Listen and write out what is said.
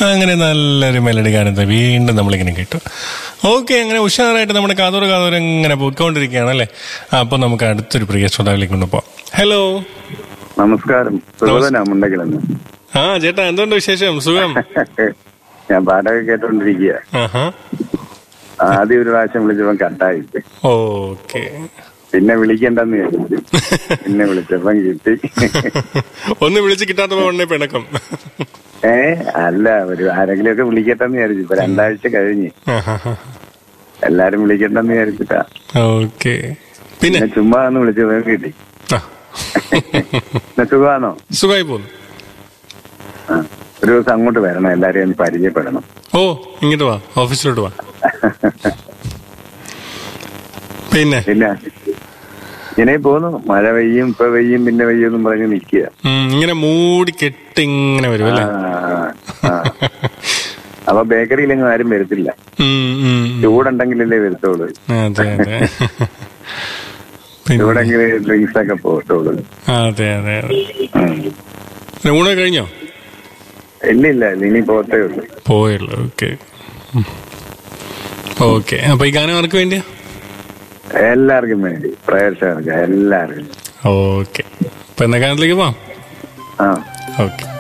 അങ്ങനെ നല്ലൊരു മെലഡി ഗാനത്തെ വീണ്ടും നമ്മളിങ്ങനെ കേട്ടു ഓക്കെ അങ്ങനെ ഉഷാറായിട്ട് നമ്മുടെ കാതോറ് കാതോറ് ഇങ്ങനെ പോയിക്കൊണ്ടിരിക്കുകയാണ് അല്ലേ അപ്പൊ നമുക്ക് അടുത്തൊരു പ്രിയ ശ്രോതാവിലേക്ക് കൊണ്ടുപോകാം ഹലോ നമസ്കാരം സുഗതനാ മുണ്ടകിലെന്ന് ആ ചേട്ടാ എന്തുണ്ട് വിശേഷം സുഖം ഞാൻ പാട്ടൊക്കെ കേട്ടോണ്ടിരിക്കുക ആഹാ ആദ്യം ഒരു പ്രാവശ്യം വിളിച്ചപ്പോ കട്ടായി ഓക്കെ പിന്നെ വിളിക്കണ്ടെന്ന് വിചാരിച്ചു പിന്നെ വിളിച്ചപ്പം കിട്ടി ഒന്ന് വിളിച്ച് കിട്ടാത്തപ്പോ ഉടനെ പിണക്കം ഏ അല്ല ഒരു ആരെങ്കിലും ഒക്കെ വിളിക്കട്ടെന്ന് വിചാരിച്ചു ഇപ്പൊ രണ്ടാഴ്ച കഴിഞ്ഞ് എല്ലാരും വിളിക്കണ്ടെന്ന് വിചാരിച്ചിട്ടാ ഓക്കെ പിന്നെ പിന്നെ ചുമ്മാ ഒന്ന് വിളിച്ചപ്പോ കിട്ടി ആ. പിന്നെ സുഖമാണോ സുഖമായി പോന്നു ആ. ഒരു ദിവസം അങ്ങോട്ട് വരണം എല്ലാരെയും ഒന്ന് പരിചയപ്പെടണം ഓ ഇങ്ങോട്ട് വാ ഓഫീസിലോട്ട് വാ പിന്നെ പിന്നെ ഇങ്ങനെ പോന്നു മഴ പെയ്യും ഇപ്പൊ പെയ്യും പിന്നെ പെയ്യും എന്നും പറഞ്ഞ് നിക്കുക ഉം, ഇങ്ങനെ മൂടി കെട്ടി ഇങ്ങനെ വരും അല്ലേ അപ്പൊ ബേക്കറിയിലെങ്ങും ആരും വരത്തില്ല ഉം, ഉം, ഉം. ചൂടുണ്ടെങ്കിലല്ലേ വരത്തുള്ളൂ അതെ അതെ പിന്നെ ചൂടെങ്കിൽ ഡ്രിങ്ക്സ് ഒക്കെ പോകത്തുള്ളൂ അതെ അതെ അതെ ഉം. പിന്നെ ഊണൊക്കെ കഴിഞ്ഞോ ഇല്ല ഇല്ല ഇനി പോകത്തേ ഉള്ളൂ പോയുള്ളൂ ഓക്കെ ഓക്കെ അപ്പൊ ഈ ഗാനം ആർക്ക് വേണ്ടിയാ എല്ലാവർക്കും വേണ്ടി പ്രേക്ഷകർക്ക് എല്ലാവർക്കും ഓക്കെ അപ്പൊ എന്നാ ഗാനത്തിലേക്ക് പോവാം ആ ഓക്കെ